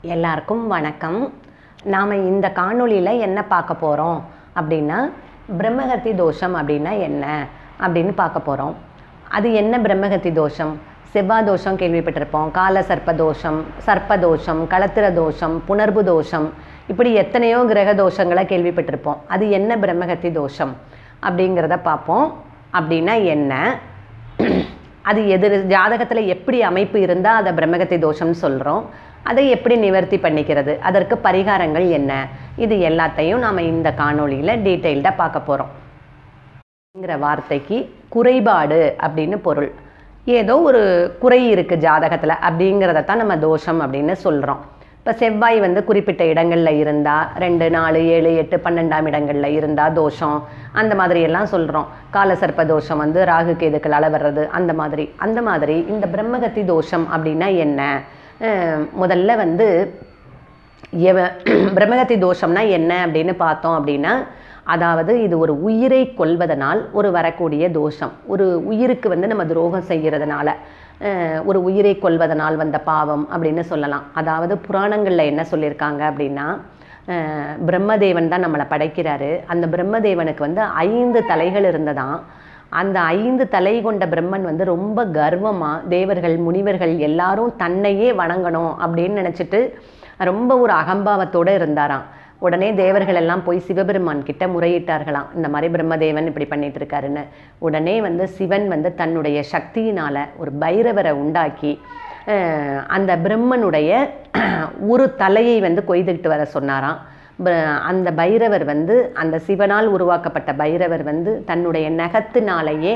எல்லாருக்கும் வணக்கம் நாம் இந்த காணொளியில் என்ன பார்க்க போகிறோம் அப்படின்னா பிரம்மகத்தி தோஷம் அப்படின்னா என்ன அப்படின்னு பார்க்க போகிறோம் அது என்ன பிரம்மகத்தி தோஷம் செவ்வாய் தோஷம் கேள்விப்பட்டிருப்போம் கால சர்ப்ப தோஷம் சர்ப்ப தோஷம் களத்திர தோஷம் புணர்வு தோஷம் இப்படி எத்தனையோ கிரக தோஷங்களை கேள்விப்பட்டிருப்போம் அது என்ன பிரம்மகத்தி தோஷம் அப்படிங்கிறத பார்ப்போம் அப்படின்னா என்ன அது எதிர் ஜாதகத்தில் எப்படி அமைப்பு இருந்தால் அதை பிரம்மகத்தி தோஷம்னு சொல்கிறோம் அதை எப்படி நிவர்த்தி பண்ணிக்கிறது அதற்கு பரிகாரங்கள் என்ன இது எல்லாத்தையும் நாம் இந்த காணொளியில் டீட்டெயில்டாக பார்க்க போகிறோம் ங்கிற வார்த்தைக்கு குறைபாடு அப்படின்னு பொருள் ஏதோ ஒரு குறை இருக்குது ஜாதகத்தில் அப்படிங்கிறத தான் நம்ம தோஷம் அப்படின்னு சொல்கிறோம் இப்போ செவ்வாய் வந்து குறிப்பிட்ட இடங்களில் இருந்தால் ரெண்டு நாலு ஏழு எட்டு பன்னெண்டாம் இடங்களில் இருந்தால் தோஷம் அந்த மாதிரி எல்லாம் சொல்கிறோம் காலசர்ப்ப தோஷம் வந்து ராகு கேதுக்களால் வர்றது அந்த மாதிரி அந்த மாதிரி இந்த பிரம்மகத்தி தோஷம் அப்படின்னா என்ன அஹ் முதல்ல வந்து எவ பிரம்மகத்தி தோஷம்னா என்ன அப்படின்னு பார்த்தோம் அப்படின்னா அதாவது இது ஒரு உயிரை கொல்வதனால் ஒரு வரக்கூடிய தோஷம் ஒரு உயிருக்கு வந்து நம்ம துரோகம் செய்கிறதுனால அஹ், ஒரு உயிரை கொல்வதனால் வந்த பாவம் அப்படின்னு சொல்லலாம் அதாவது புராணங்களில் என்ன சொல்லியிருக்காங்க அப்படின்னா அஹ், பிரம்மதேவன் தான் நம்மளை படைக்கிறாரு அந்த பிரம்மதேவனுக்கு வந்து ஐந்து தலைகள் இருந்ததாம் அந்த ஐந்து தலை கொண்ட பிரம்மன் வந்து ரொம்ப கர்வமாக தேவர்கள் முனிவர்கள் எல்லாரும் தன்னையே வணங்கணும் அப்படின்னு நினச்சிட்டு ரொம்ப ஒரு அகம்பாவத்தோடு இருந்தாராம் உடனே தேவர்கள் எல்லாம் போய் சிவபெருமான் கிட்ட முறையிட்டார்களாம் இந்த மாதிரி பிரம்மதேவன் இப்படி பண்ணிட்டு இருக்காருன்னு உடனே வந்து சிவன் வந்து தன்னுடைய சக்தியினால ஒரு பைரவரை உண்டாக்கி அஹ், அந்த பிரம்மனுடைய ஒரு தலையை வந்து கொய்துக்கிட்டு வர சொன்னாராம் ப- அந்த பைரவர் வந்து அந்த சிவனால் உருவாக்கப்பட்ட பைரவர் வந்து தன்னுடைய நகத்தினாலேயே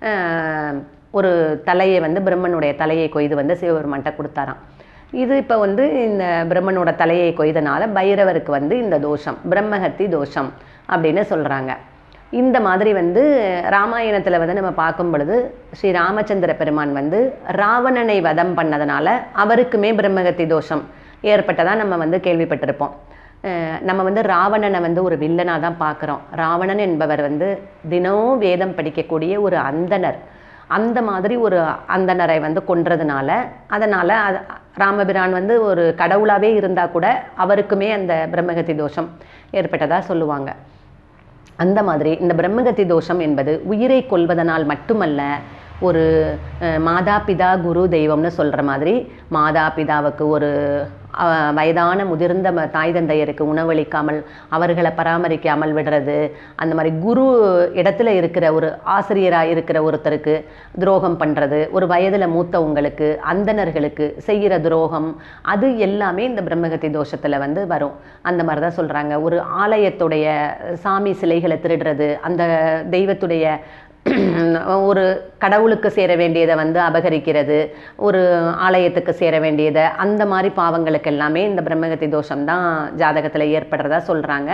அஹ், ஒரு தலையை வந்து பிரம்மனுடைய தலையை கொய்து வந்து சிவபெருமான்கிட்ட கொடுத்தாராம் இது இப்போ வந்து இந்த பிரம்மனோட தலையை கொய்தனால பைரவருக்கு வந்து இந்த தோஷம் பிரம்மஹத்தி தோஷம் அப்படின்னு சொல்கிறாங்க இந்த மாதிரி வந்து ராமாயணத்தில் வந்து நம்ம பார்க்கும் பொழுது ஸ்ரீ ராமச்சந்திர பெருமான் வந்து ராவணனை வதம் பண்ணதுனால அவருக்குமே பிரம்மகத்தி தோஷம் ஏற்பட்டதாக நம்ம வந்து கேள்விப்பட்டிருப்போம் அஹ் நம்ம வந்து ராவணனை வந்து ஒரு வில்லனாக தான் பார்க்குறோம் ராவணன் என்பவர் வந்து தினமும் வேதம் படிக்கக்கூடிய ஒரு அந்தணர் அந்த மாதிரி ஒரு அந்தணரை வந்து கொன்றதுனால அதனால் அது ராமபிரான் வந்து ஒரு கடவுளாகவே இருந்தால் கூட அவருக்குமே அந்த பிரம்மகத்தி தோஷம் ஏற்பட்டதாக சொல்லுவாங்க அந்த மாதிரி இந்த பிரம்மகத்தி தோஷம் என்பது உயிரை கொல்வதனால் மட்டுமல்ல ஒரு அஹ், மாதா பிதா குரு தெய்வம்னு சொல்கிற மாதிரி மாதா பிதாவுக்கு ஒரு அஹ், வயதான முதிர்ந்த ம- தாய் தந்தையருக்கு உணவளிக்காமல் அவர்களை பராமரிக்காமல் விடுறது அந்த மாதிரி குரு இடத்துல இருக்கிற ஒரு ஆசிரியராக இருக்கிற ஒருத்தருக்கு துரோகம் பண்ணுறது ஒரு வயதில் மூத்தவங்களுக்கு அந்தணர்களுக்கு செய்கிற துரோகம் அது எல்லாமே இந்த பிரம்மகத்தி தோஷத்தில் வந்து வரும் அந்த மாதிரி தான் சொல்கிறாங்க ஒரு ஆலயத்துடைய சாமி சிலைகளை திருடுறது அந்த தெய்வத்துடைய ஒரு கடவுளுக்கு சேர வேண்டியதை வந்து அபகரிக்கிறது ஒரு ஆலயத்துக்கு சேர வேண்டியதை அந்த மாதிரி பாவங்களுக்கு எல்லாமே இந்த பிரம்மகத்தி தோஷம் தான் ஜாதகத்தில் ஏற்படுறதா சொல்கிறாங்க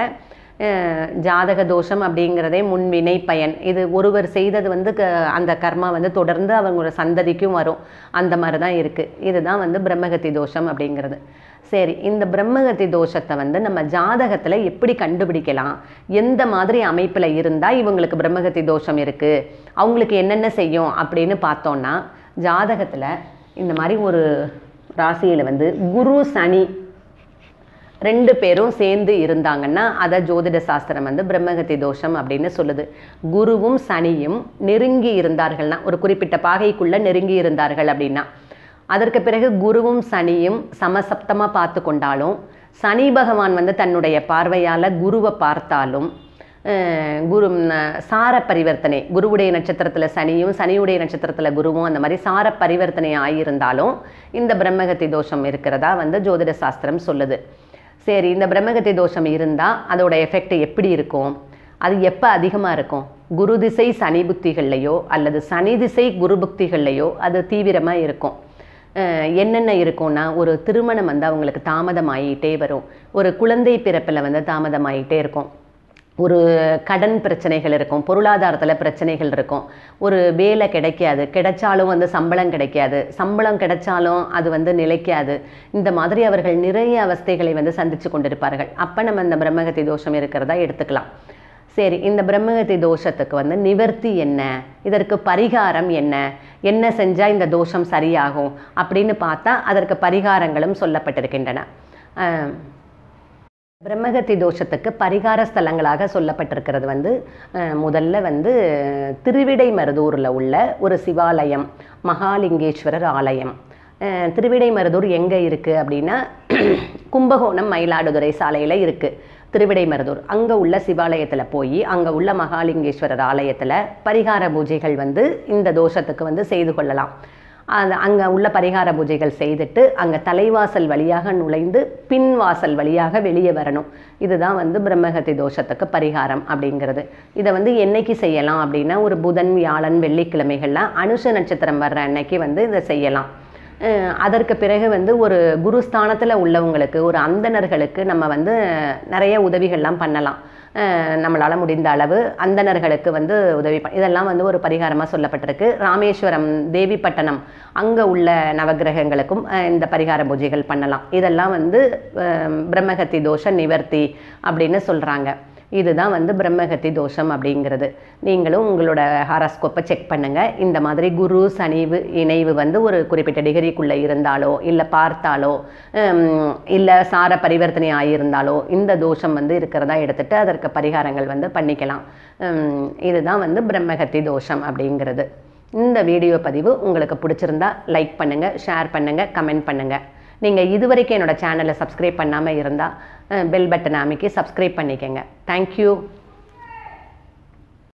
ஜாதக தோஷம் அப்படிங்கிறதே முன்வினை பயன் இது ஒருவர் செய்தது வந்து க- அந்த கர்மா வந்து தொடர்ந்து அவங்களோட சந்ததிக்கும் வரும் அந்த மாதிரி தான் இருக்குது இதுதான் வந்து பிரம்மகத்தி தோஷம் அப்படிங்கிறது சரி இந்த பிரம்மகத்தி தோஷத்தை வந்து நம்ம ஜாதகத்தில் எப்படி கண்டுபிடிக்கலாம் எந்த மாதிரி அமைப்பில் இருந்தால் இவங்களுக்கு பிரம்மகத்தி தோஷம் இருக்குது அவங்களுக்கு என்னென்ன செய்யும் அப்படின்னு பார்த்தோன்னா ஜாதகத்தில் இந்த மாதிரி ஒரு ராசியில் வந்து குரு சனி ரெண்டு பேரும் சேர்ந்து இருந்தாங்கன்னா அதை ஜோதிட சாஸ்திரம் வந்து பிரம்மகத்தி தோஷம் அப்படின்னு சொல்லுது குருவும் சனியும் நெருங்கி இருந்தார்கள்னா ஒரு குறிப்பிட்ட பாகைக்குள்ள நெருங்கி இருந்தார்கள் அப்படின்னா அதற்கு பிறகு குருவும் சனியும் சமசப்தமாக பார்த்து கொண்டாலும் சனி பகவான் வந்து தன்னுடைய பார்வையால் குருவை பார்த்தாலும் அஹ், குரு ம், சார பரிவர்த்தனை குருவுடைய நட்சத்திரத்தில் சனியும் சனியுடைய நட்சத்திரத்தில் குருவும் அந்த மாதிரி சார பரிவர்த்தனை ஆகியிருந்தாலும் இந்த பிரம்மகத்தி தோஷம் இருக்கிறதா வந்து ஜோதிட சாஸ்திரம் சொல்லுது சரி இந்த பிரம்மகத்தி தோஷம் இருந்தால் அதோட எஃபெக்ட் எப்படி இருக்கும் அது எப்போ அதிகமாக இருக்கும் குரு திசை சனி புத்திகள்லையோ அல்லது சனி திசை குரு புக்திகள்லையோ அது தீவிரமாக இருக்கும் அஹ் என்னென்ன இருக்கும்னா ஒரு திருமணம் வந்து அவங்களுக்கு தாமதமாயிட்டே வரும் ஒரு குழந்தை பிறப்பில் வந்து தாமதமாயிட்டே இருக்கும் ஒரு கடன் பிரச்சனைகள் இருக்கும் பொருளாதாரத்தில் பிரச்சனைகள் இருக்கும் ஒரு வேலை கிடைக்காது கிடைச்சாலும் வந்து சம்பளம் கிடைக்காது சம்பளம் கிடைச்சாலும் அது வந்து நிலைக்காது இந்த மாதிரி அவர்கள் நிறைய அவஸ்தைகளை வந்து சந்தித்து கொண்டிருப்பார்கள் அப்போ நம்ம இந்த பிரம்மகத்தி தோஷம் இருக்கிறதா எடுத்துக்கலாம் சரி இந்த பிரம்மகத்தி தோஷத்துக்கு வந்து நிவர்த்தி என்ன இதற்கு பரிகாரம் என்ன என்ன செஞ்சால் இந்த தோஷம் சரியாகும் அப்படின்னு பார்த்தா அதற்கு பரிகாரங்களும் சொல்லப்பட்டிருக்கின்றன அஹ், பிரம்மகத்தி தோஷத்துக்கு பரிகார ஸ்தலங்களாக சொல்லப்பட்டிருக்கிறது வந்து அஹ், முதல்ல வந்து திருவிடைமருதூரில் உள்ள ஒரு சிவாலயம் மகாலிங்கேஸ்வரர் ஆலயம் அஹ், திருவிடைமருதூர் எங்கே இருக்குது அப்படின்னா கும்பகோணம் மயிலாடுதுறை சாலையில் இருக்குது திருவிடைமருதூர் அங்கே உள்ள சிவாலயத்தில் போய் அங்கே உள்ள மகாலிங்கேஸ்வரர் ஆலயத்தில் பரிகார பூஜைகள் வந்து இந்த தோஷத்துக்கு வந்து செய்து கொள்ளலாம் அது அங்கே உள்ள பரிகார பூஜைகள் செய்துட்டு அங்கே தலைவாசல் வழியாக நுழைந்து பின் வாசல் வழியாக வெளியே வரணும் இதுதான் வந்து பிரம்மகத்தி தோஷத்துக்கு பரிகாரம் அப்படிங்கிறது இதை வந்து என்னைக்கு செய்யலாம் அப்படின்னா ஒரு புதன் வியாழன் வெள்ளிக்கிழமைகள்ல அனுஷ நட்சத்திரம் வர்ற அன்னைக்கு வந்து இதை செய்யலாம் அஹ் அதற்கு பிறகு வந்து ஒரு குருஸ்தானத்தில் உள்ளவங்களுக்கு ஒரு அந்தணர்களுக்கு நம்ம வந்து நிறைய உதவிகள்லாம் பண்ணலாம் நம்மளால் முடிந்த அளவு அந்தணர்களுக்கு வந்து உதவி ப இதெல்லாம் வந்து ஒரு பரிகாரமாக சொல்லப்பட்டிருக்கு ராமேஸ்வரம் தேவிப்பட்டணம் அங்கே உள்ள நவக்கிரகங்களுக்கும் அஹ், இந்த பரிகார பூஜைகள் பண்ணலாம் இதெல்லாம் வந்து அஹ், பிரம்மகத்தி தோஷ நிவர்த்தி அப்படின்னு சொல்கிறாங்க இதுதான் வந்து பிரம்மகத்தி தோஷம் அப்படிங்கிறது நீங்களும் உங்களோட ஹாரஸ்கோப்பை செக் பண்ணுங்கள் இந்த மாதிரி குரு சனிவு இணைவு வந்து ஒரு குறிப்பிட்ட டிகிரிக்குள்ளே இருந்தாலோ இல்லை பார்த்தாலோ இல்லை சார பரிவர்த்தனை ஆகியிருந்தாலோ இந்த தோஷம் வந்து இருக்கிறதா எடுத்துட்டு அதற்கு பரிகாரங்கள் வந்து பண்ணிக்கலாம் உம், இதுதான் வந்து பிரம்மகத்தி தோஷம் அப்படிங்கிறது இந்த வீடியோ பதிவு உங்களுக்கு பிடிச்சிருந்தா லைக் பண்ணுங்கள் ஷேர் பண்ணுங்கள் கமெண்ட் பண்ணுங்கள் நீங்கள் இதுவரைக்கும் என்னோட சேனலை சப்ஸ்கிரைப் பண்ணாமல் இருந்தால் பெல் பட்டன் அமைக்கி சப்ஸ்கிரைப் பண்ணிக்கங்க தேங்க்யூ